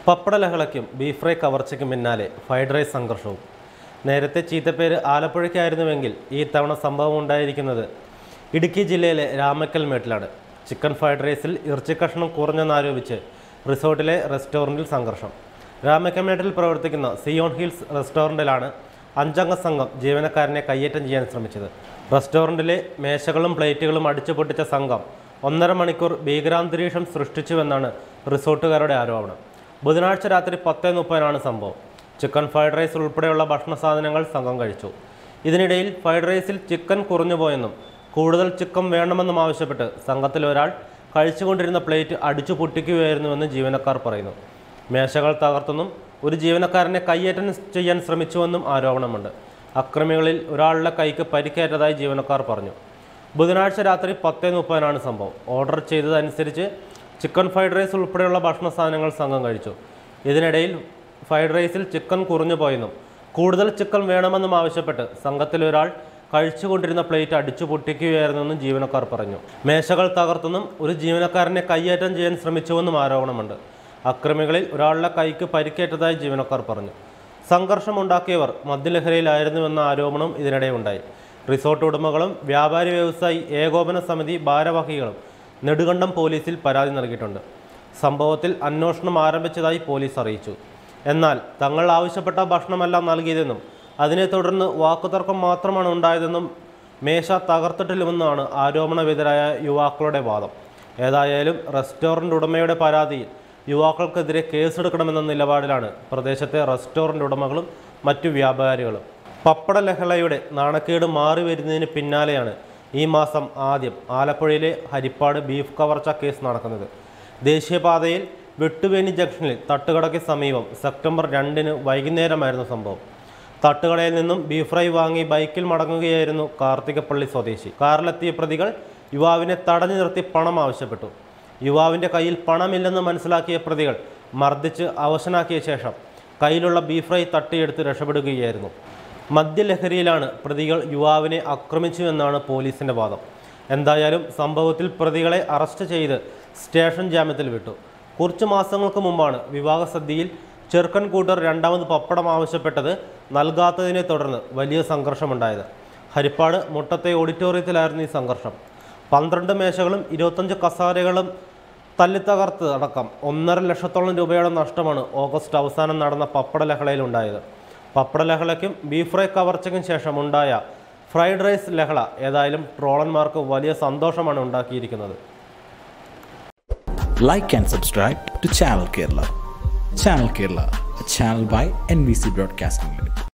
പപ്പട ലഹളയ്ക്കും beef fry കവർച്ചയ്ക്കും പിന്നാലെ fried rice സംഘർഷവും നേരത്തെ ചീത്തപ്പേര് ആലപ്പുഴയ്ക്കായിരുന്നുവെങ്കിൽ ഈ തവണ സംഭവം ഉണ്ടായിരിക്കുന്നത് ഇടുക്കി ജില്ലയിലെ രാമക്കൽ മേട്ടിലാണ് ചിക്കൻ ഫ്രൈഡ് റൈസിൽ ഇറച്ചിക്കഷ്ണം കുറഞ്ഞെന്നാരോപിച്ച് റിസോർട്ടിലെ റെസ്റ്റോറൻറ്റിൽ സംഘർഷം രാമക്കൽമേട്ടിൽ പ്രവർത്തിക്കുന്ന സിയോൺ ഹിൽസ് റെസ്റ്റോറൻറ്റിലാണ് അഞ്ചംഗ സംഘം ജീവനക്കാരനെ കയ്യേറ്റം ചെയ്യാൻ ശ്രമിച്ചത് റെസ്റ്റോറൻറ്റിലെ മേശകളും പ്ലേറ്റുകളും അടിച്ചു പൊട്ടിച്ച സംഘം ഒന്നര മണിക്കൂർ ഭീകരാന്തരീക്ഷം സൃഷ്ടിച്ചുവെന്നാണ് റിസോർട്ടുകാരുടെ ആരോപണം ബുധനാഴ്ച രാത്രി പത്തേ മുപ്പതിനാണ് സംഭവം ചിക്കൻ ഫ്രൈഡ് റൈസ് ഉൾപ്പെടെയുള്ള ഭക്ഷണ സാധനങ്ങൾ സംഘം കഴിച്ചു ഇതിനിടയിൽ ഫ്രൈഡ് റൈസിൽ ചിക്കൻ കുറഞ്ഞുപോയെന്നും കൂടുതൽ ചിക്കൻ വേണമെന്നും ആവശ്യപ്പെട്ട് സംഘത്തിൽ ഒരാൾ കഴിച്ചുകൊണ്ടിരുന്ന പ്ലേറ്റ് അടിച്ചു പൊട്ടിക്കുകയായിരുന്നുവെന്ന് ജീവനക്കാർ പറയുന്നു മേശകൾ തകർത്തെന്നും ഒരു ജീവനക്കാരനെ കയ്യേറ്റം ചെയ്യാൻ ശ്രമിച്ചുവെന്നും ആരോപണമുണ്ട് അക്രമികളിൽ ഒരാളുടെ കൈക്ക് പരിക്കേറ്റതായി ജീവനക്കാർ പറഞ്ഞു ബുധനാഴ്ച രാത്രി പത്തേ മുപ്പതിനാണ് സംഭവം ഓർഡർ ചെയ്തതനുസരിച്ച് ചിക്കൻ ഫ്രൈഡ് റൈസ് ഉൾപ്പെടെയുള്ള ഭക്ഷണ സാധനങ്ങൾ സംഘം കഴിച്ചു ഇതിനിടയിൽ ഫ്രൈഡ് റൈസിൽ ചിക്കൻ കുറഞ്ഞു പോയെന്നും കൂടുതൽ ചിക്കൻ വേണമെന്നും ആവശ്യപ്പെട്ട് സംഘത്തിലെ ഒരാൾ കഴിച്ചുകൊണ്ടിരുന്ന പ്ലേറ്റ് അടിച്ചു പൊട്ടിക്കുകയായിരുന്നെന്നും ജീവനക്കാർ പറഞ്ഞു മേശകൾ തകർത്തെന്നും ഒരു ജീവനക്കാരനെ കയ്യേറ്റം ചെയ്യാൻ ശ്രമിച്ചുവെന്നും ആരോപണമുണ്ട് അക്രമികളിൽ ഒരാളുടെ കൈക്ക് പരിക്കേറ്റതായി ജീവനക്കാർ പറഞ്ഞു സംഘർഷമുണ്ടാക്കിയവർ മദ്യലഹരിയിലായിരുന്നുവെന്ന ആരോപണം ഇതിനിടെ ഉണ്ടായി റിസോർട്ട് ഉടമകളും വ്യാപാരി വ്യവസായി ഏകോപന സമിതി ഭാരവാഹികളും നെടുകണ്ടം പോലീസിൽ പരാതി നൽകിയിട്ടുണ്ട് സംഭവത്തിൽ അന്വേഷണം ആരംഭിച്ചതായി പോലീസ് അറിയിച്ചു എന്നാൽ തങ്ങൾ ആവശ്യപ്പെട്ട ഭക്ഷണമല്ല നൽകിയതെന്നും അതിനെ തുടർന്ന് വാക്കുതർക്കം മാത്രമാണ് ഉണ്ടായതെന്നും മേശ തകർത്തിട്ടില്ലെന്നാണ് ആരോപണവിധരായ യുവാക്കളുടെ വാദം ഏതായാലും റെസ്റ്റോറൻറ്റ് ഉടമയുടെ പരാതിയിൽ യുവാക്കൾക്കെതിരെ കേസെടുക്കണമെന്ന നിലപാടിലാണ് പ്രദേശത്തെ റെസ്റ്റോറൻറ്റ് ഉടമകളും മറ്റു വ്യാപാരികളും പപ്പട ലഹളയുടെ നാണക്കേട് മാറി വരുന്നതിന് പിന്നാലെയാണ് ഈ മാസം ആദ്യം ആലപ്പുഴയിലെ ഹരിപ്പാട് ബീഫ് കവർച്ച കേസ് നടക്കുന്നത് ദേശീയപാതയിൽ വെട്ടുവേണി ജംഗ്ഷനിൽ തട്ടുകടയ്ക്ക് സമീപം സെപ്റ്റംബർ രണ്ടിന് വൈകുന്നേരമായിരുന്നു സംഭവം തട്ടുകടയിൽ നിന്നും ബീഫ് ഫ്രൈ വാങ്ങി ബൈക്കിൽ മടങ്ങുകയായിരുന്നു കാർത്തികപ്പള്ളി സ്വദേശി കാറിലെത്തിയ പ്രതികൾ യുവാവിനെ തടഞ്ഞു നിർത്തി പണം ആവശ്യപ്പെട്ടു യുവാവിൻ്റെ കയ്യിൽ പണമില്ലെന്ന് മനസ്സിലാക്കിയ പ്രതികൾ മർദ്ദിച്ച് അവശനാക്കിയ ശേഷം കയ്യിലുള്ള ബീഫ് ഫ്രൈ തട്ടിയെടുത്ത് രക്ഷപ്പെടുകയായിരുന്നു മദ്യലഹരിയിലാണ് പ്രതികൾ യുവാവിനെ ആക്രമിച്ചുവെന്നാണ് പോലീസിൻ്റെ വാദം എന്തായാലും സംഭവത്തിൽ പ്രതികളെ അറസ്റ്റ് ചെയ്ത് സ്റ്റേഷൻ ജാമ്യത്തിൽ വിട്ടു കുറച്ച് മാസങ്ങൾക്ക് മുമ്പാണ് വിവാഹ സദ്യയിൽ ചെറുക്കൻ കൂട്ടർ രണ്ടാമത് പപ്പടം ആവശ്യപ്പെട്ടത് നൽകാത്തതിനെ തുടർന്ന് വലിയ സംഘർഷമുണ്ടായത് ഹരിപ്പാട് മുട്ടത്തെ ഓഡിറ്റോറിയത്തിലായിരുന്നു ഈ സംഘർഷം പന്ത്രണ്ട് മേശകളും ഇരുപത്തഞ്ച് കസാരകളും തല്ലിത്തകർത്ത് അടക്കം ഒന്നര ലക്ഷത്തോളം രൂപയുടെ നഷ്ടമാണ് ഓഗസ്റ്റ് അവസാനം നടന്ന പപ്പട ലഹളയിൽ ഉണ്ടായത് പപ്പട ലഹളയ്ക്കും ബീഫ് ഫ്രൈ കവർച്ചയ്ക്കും ശേഷം ഉണ്ടായ ഫ്രൈഡ് റൈസ് ലഹള ഏതായാലും ട്രോളന്മാർക്ക് വലിയ സന്തോഷമാണ് ഉണ്ടാക്കിയിരിക്കുന്നത് like and subscribe to Channel Kerala. Channel Kerala, a channel by NBC Broadcasting Limited.